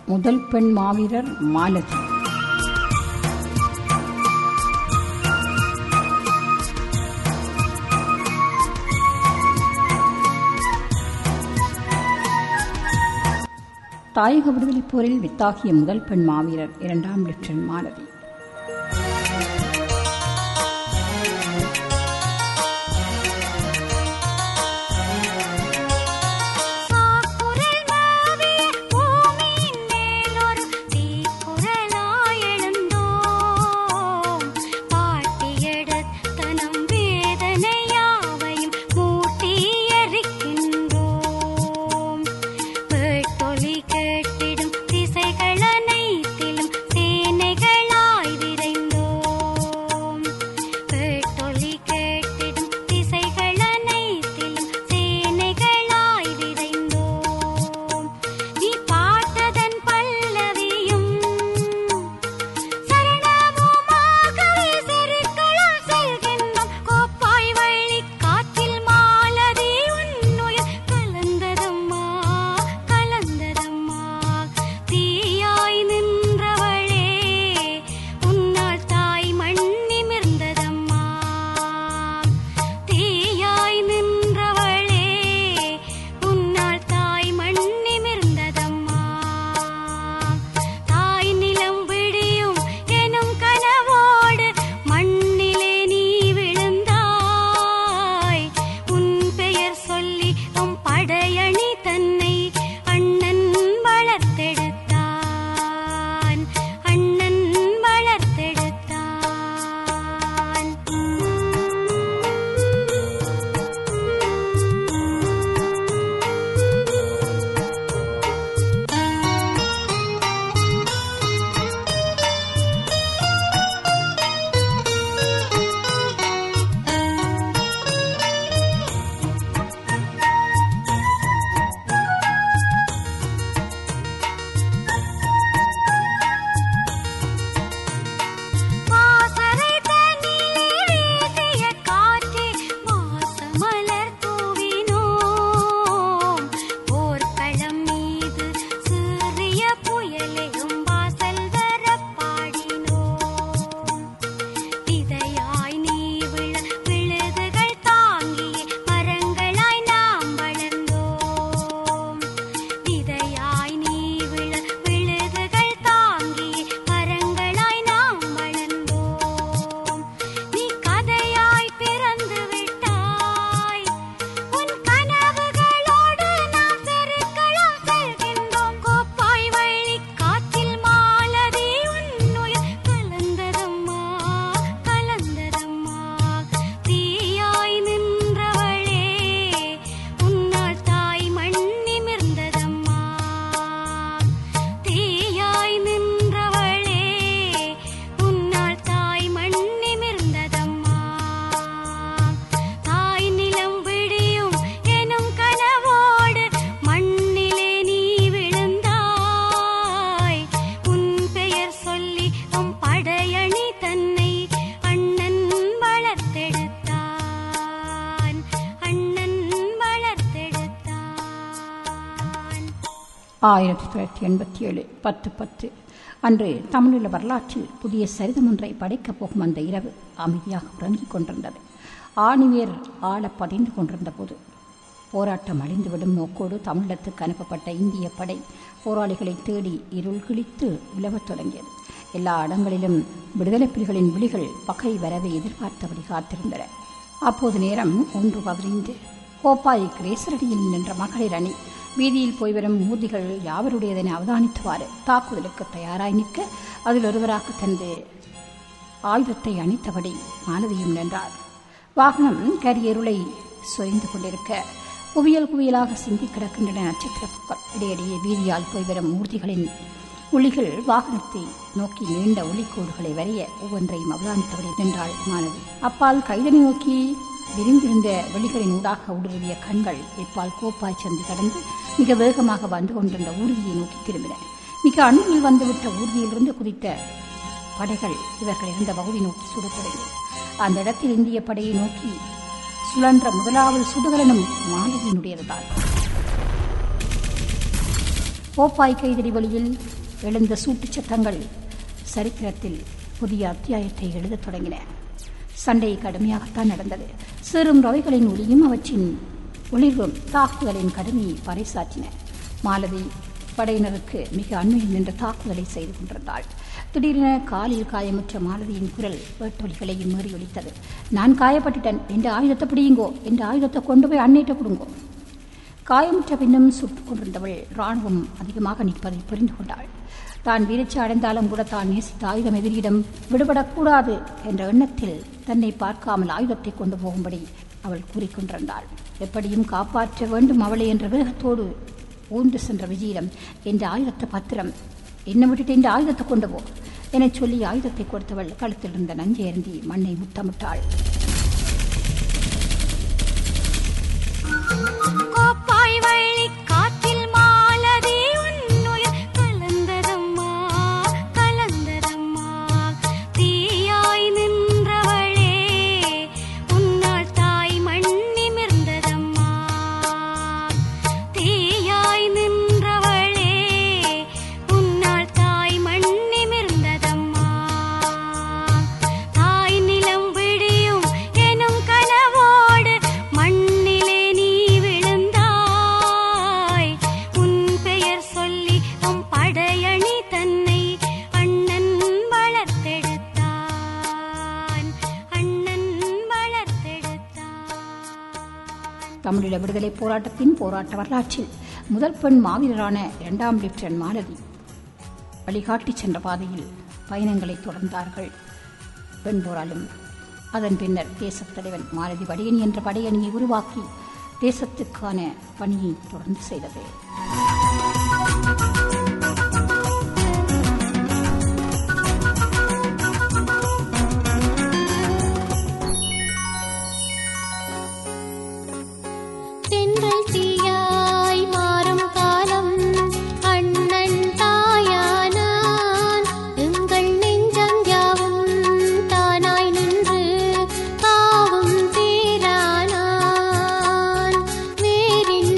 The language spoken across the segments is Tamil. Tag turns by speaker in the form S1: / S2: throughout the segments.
S1: முதல் பெண் மாவீரர் மாலதி தாயக விடுதலைப் போரில் வித்தாகிய முதல் பெண் மாவீரர் இரண்டாம் லெப்டினன்ட் மாலதி
S2: சாக்குரல் மாவிய பூமியின் மேலொரு தீக்குரலாய் எழுந்தோம். பாட்டியெடுத்த நம் வேதனையாவையும் மூட்டி எரிக்கின்றோம். வேட்டொலி கேட்டிடும் திசைகள் அனைத்திலும் சேனைகளாய் விரைந்தோம். வேட்டொலி கேட்டிடும் திசைகள் அனைத்திலும் சேனைகளாய் விரைந்தோம். நீ பாட்டதன் பல்லவியும் சரணமுமாகவே செருக்களுள் செல்கின்றோம். கோப்பாய் வழிக் காற்றில் மாலதி உன்னுயிர் கலந்ததம்மா, கலந்ததம்மா. தீயாய் நின்றவளே, உன்னால் தாய் மண் நிமிர்ந்ததம்மா. தீயாய் நின்றவளே, உன்னால் தாய் மண் நிமிர்ந்ததம்மா. தாய் நிலம் விடியும் எனும் கனவோடு மண்ணிலே நீ விழுந்தாய் உன் பெயர் சொல்லி உம் படையணி தன்னை அண்ணன் வளர்த்தெடுத்தான் அண்ணன் வளர்த்தெடுத்தான் வாசரை தண்ணிலே வீசிய காற்றே வாசமலர் தூவினோம் போர்க்களம் மீது சிறிய புயலையும் வாசல் வர பாடினோம் விதையாய் நீ விழ விழுதுகள் தாங்கிய மரங்களாய் நாம் வளர்ந்தோம் விதையாய் நீ விழ விழுதுகள் தாங்கிய மரங்களாய் நாம் வளர்ந்தோம் நீ கதையாய் பிறந்து விட்டாய் உன் கனவுகளோடு நாம் செருக்களம் செல்கின்றோம் கோப்பாய் வழி காற்றில் மாலதி உன்னுயிர் கலந்ததம்மா கலந்ததம்மா தீயாய் நின்றவளே உன்னால் தாய் மண் நிமிர்ந்ததம்மா தீயாய் நின்றவளே உன்னால் தாய் மண் நிமிர்ந்ததம்மா தாய் நிலம் விடியும் எனும் கனவோடு மண்ணிலே நீ விழுந்தாய் உன் பெயர் சொல்லி உம் படையணி தன்னை அண்ணன் வளர்த்தெடுத்தான் அண்ணன் வளர்த்தெடுத்தான்
S1: ஆயிரத்தி தொள்ளாயிரத்தி எண்பத்தி ஏழு பத்து பத்து அன்று தமிழீழ வரலாற்றில் புதிய சரிதம் ஒன்றை படைக்கப் போகும் அந்த இரவு அமைதியாக உறங்கிக் கொண்டிருந்தது ஆணிவேர் ஆழ பதிந்து கொண்டிருந்த போது போராட்டம் அழிந்துவிடும் நோக்கோடு தமிழகத்துக்கு அனுப்பப்பட்ட இந்திய படை போராளிகளை தேடி இருள் கிழித்து உலவத் தொடங்கியது எல்லா இடங்களிலும் விடுதலை புலிகளின் விழிகள் பகை வரவை எதிர்பார்த்தபடி காத்திருந்தன அப்போது நேரம் ஒன்று பதினைந்து கோப்பாய் கிரேசரடியில் நின்ற மகளிர் அணி வீதியில் போய் வரும் ஊர்திகள் யாவருடையதென அவதானித்தவாறு தாக்குதலுக்கு தயாராய் நிற்க அதில் ஒருவராக தனது ஆயுதத்தை அணித்தபடி மாலதியும் நின்றார் வாகனம் கரியருளை சொரிந்து கொண்டிருக்க குவியல் குவியலாக சிந்தி கிடக்கின்றன நட்சத்திர பூக்கள் இடையிடையே வீதியால் போய் வரும் ஊர்திகளின் ஒளிகள் வாகனத்தை நோக்கி நீண்ட ஒளிக்கோடுகளை வரைய ஒவ்வொன்றையும் அவதானித்தபடி நின்றாள் மாலதி அப்பால் கைதனை நோக்கி விரிந்திருந்த வெளிகளின் ஊடாக ஊடுருவிய கண்கள் இப்பால் கோப்பாய் சந்தி கடந்து மிக வேகமாக வந்து கொண்டிருந்த ஊர்தியை நோக்கி திரும்பின மிக அண்மையில் வந்துவிட்ட ஊர்தியிலிருந்து குதித்த படைகள் இவர்கள் இருந்த பகுதி நோக்கி சுடத் தொடங்கின அந்த இடத்தில் இந்திய படையை நோக்கி சுழன்ற முதலாவது சுடுகலனும் மாலதியினுடையதுதான் போப்பாய் கைதடி வழியில் எழுந்த சூட்டுச் சத்தங்கள் சரித்திரத்தில் புதிய அத்தியாயத்தை எழுதத் தொடங்கின சண்டை கடுமையாகத்தான் நடந்தது சிறும் ரவைகளின் ஒளியும் அவற்றின் ஒளிர்வும் தாக்குதலின் கடுமையை பறைசாற்றின மாலதி படையினருக்கு மிக அண்மையில் நின்று தாக்குதலை செய்து கொண்டிருந்தாள் திடீரென காலில் காயமுற்ற மாலதியின் குரல் வேட்டொலிகளையும் மீறி ஒலித்தது நான் காயப்பட்டுட்டேன் என்ற ஆயுதத்தை பிடியுங்கோ என்ற ஆயுதத்தை கொண்டு போய் அன்னைட்ட கொடுங்கோ காயமுற்ற பின்னும் சுட்டுக் கொண்டிருந்தவள் ராணுவம் அதிகமாக நிற்பதை புரிந்து கொண்டாள் தான் வீரச்சி அடைந்தாலும் கூட தான் நேசித்த ஆயுதம் எதிரியிடம் விடுபடக்கூடாது என்ற எண்ணத்தில் தன்னை பார்க்காமல் ஆயுதத்தை கொண்டு போகும்படி அவள் கூறிக்கொண்டிருந்தாள் எப்படியும் காப்பாற்ற வேண்டும் அவளை என்ற வேகத்தோடு ஊன்று சென்ற விஜயிடம் என்ற ஆயுதத்தை பத்திரம் என்ன விட்டுட்டு இந்த ஆயுதத்தை கொண்டு போ எனச் சொல்லி ஆயுதத்தை கொடுத்தவள் கழுத்தில் இருந்த நஞ்சை அருந்தி மண்ணை முத்தமிட்டாள்
S2: கோப்பாய் வழி காற்றில் மாலதி உன்னுயிர் கலந்ததம்மா கலந்ததம்மா தீயாய் நின்றவளே உன்னால் தாய் மண் நிமிர்ந்ததம்மா தீயாய் நின்றவளே உன்னால் தாய் மண் நிமிர்ந்ததம்மா தாய் நிலம் விடியும் எனும் கனவோடு மண்ணிலே நீ விழுந்தாய் உன் பெயர் சொல்லி உம் படையணி தன்னை அண்ணன் வளர்த்தெடுத்தான் அண்ணன் வளர்த்தெடுத்தான்
S1: தமிழீழ விடுதலை போராட்டத்தின் போராட்ட வரலாற்றில் முதல் பெண் மாவீரரான இரண்டாம் லெப்டினன்ட் மாலதி வழிகாட்டிச் சென்ற பாதையில் பயணங்களை தொடர்ந்தார்கள் பெண் போராலும் அதன் பின்னர் தேசத் தலைவன் மாலதி வடியணி என்ற படையணியை உருவாக்கி தேசத்துக்கான பணியை தொடர்ந்து செய்தது
S3: தென்றல் தீயாய் மாறும் காலம் அண்ணன் தாயானான் எங்கள் நெஞ்சம் யாவும் தானாய் நின்று காவும் தீரானான் வேரின்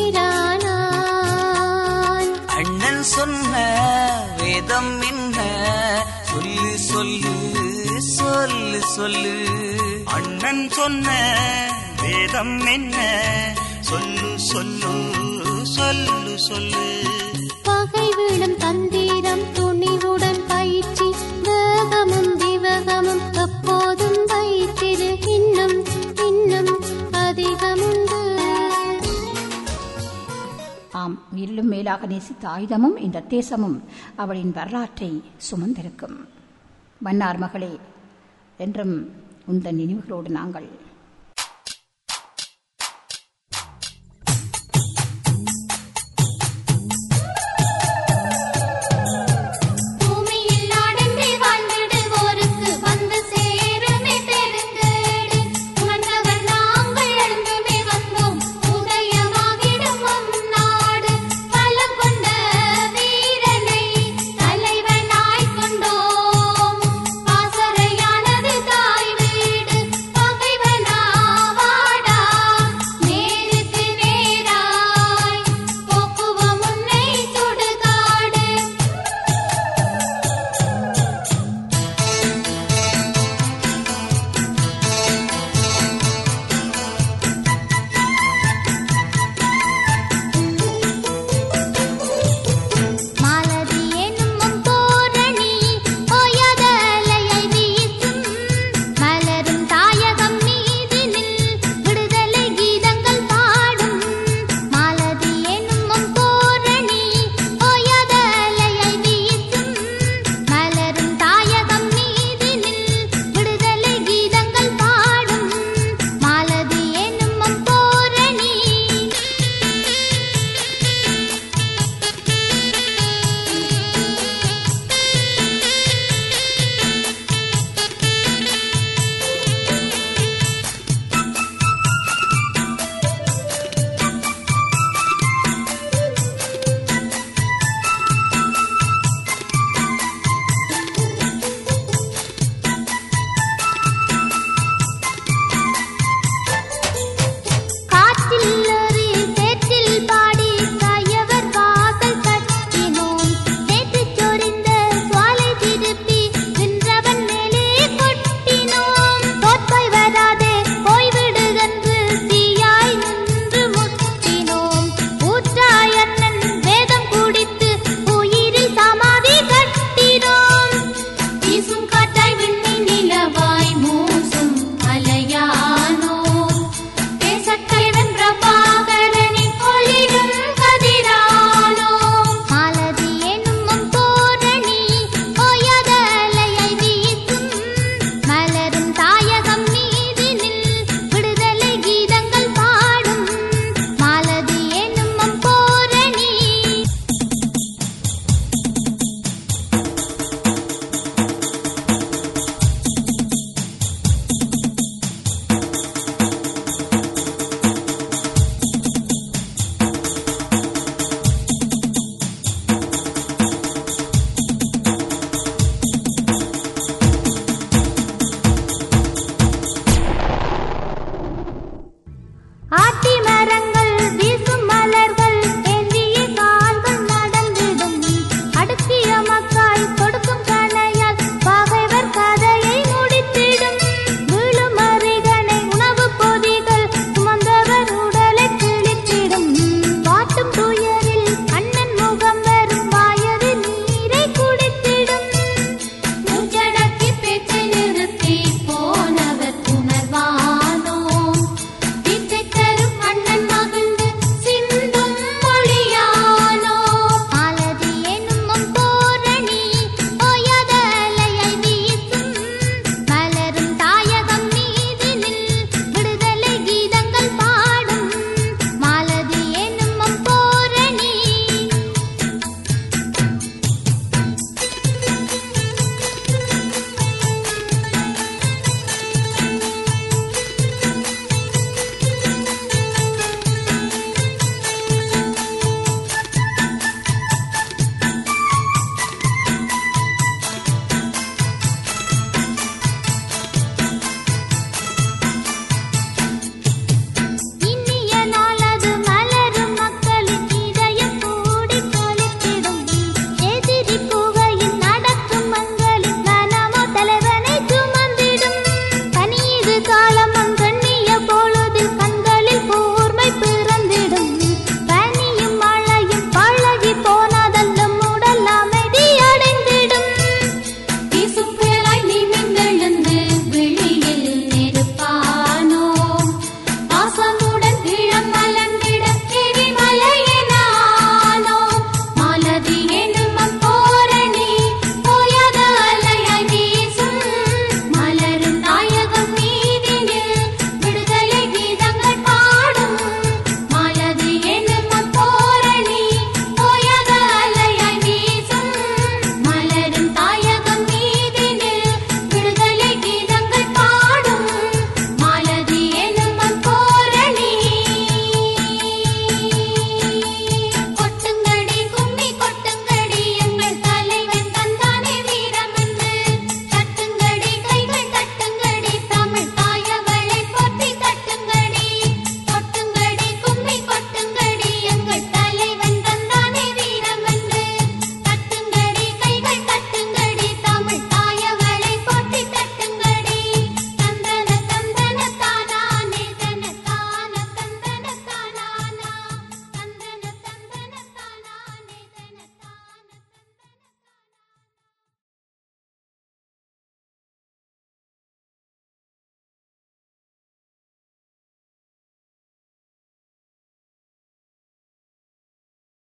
S3: நீரானான்
S4: அண்ணன் சொன்ன வேதம் என்ன சொல்லு சொல்லு சொல்லு சொல்லு
S5: அண்ணன் சொன்ன வேதம் என்ன சொல்லு சொல்லு சொல்லு சொல்லு
S3: பகை விழும் தந்திரம் துணிவுடன் பயிற்சி வேகமும் விவகமும் எப்போதும் வைத்திரு இன்னும் இன்னும் அதிகமுண்டு
S1: ஆம் உயிரிலும் மேலாக நேசித்த ஆயுதமும் இந்த தேசமும் அவளின் வரலாற்றை சுமந்திருக்கும் மன்னார் மகளே என்றும் உந்தன் நினைவுகளோடு நாங்கள்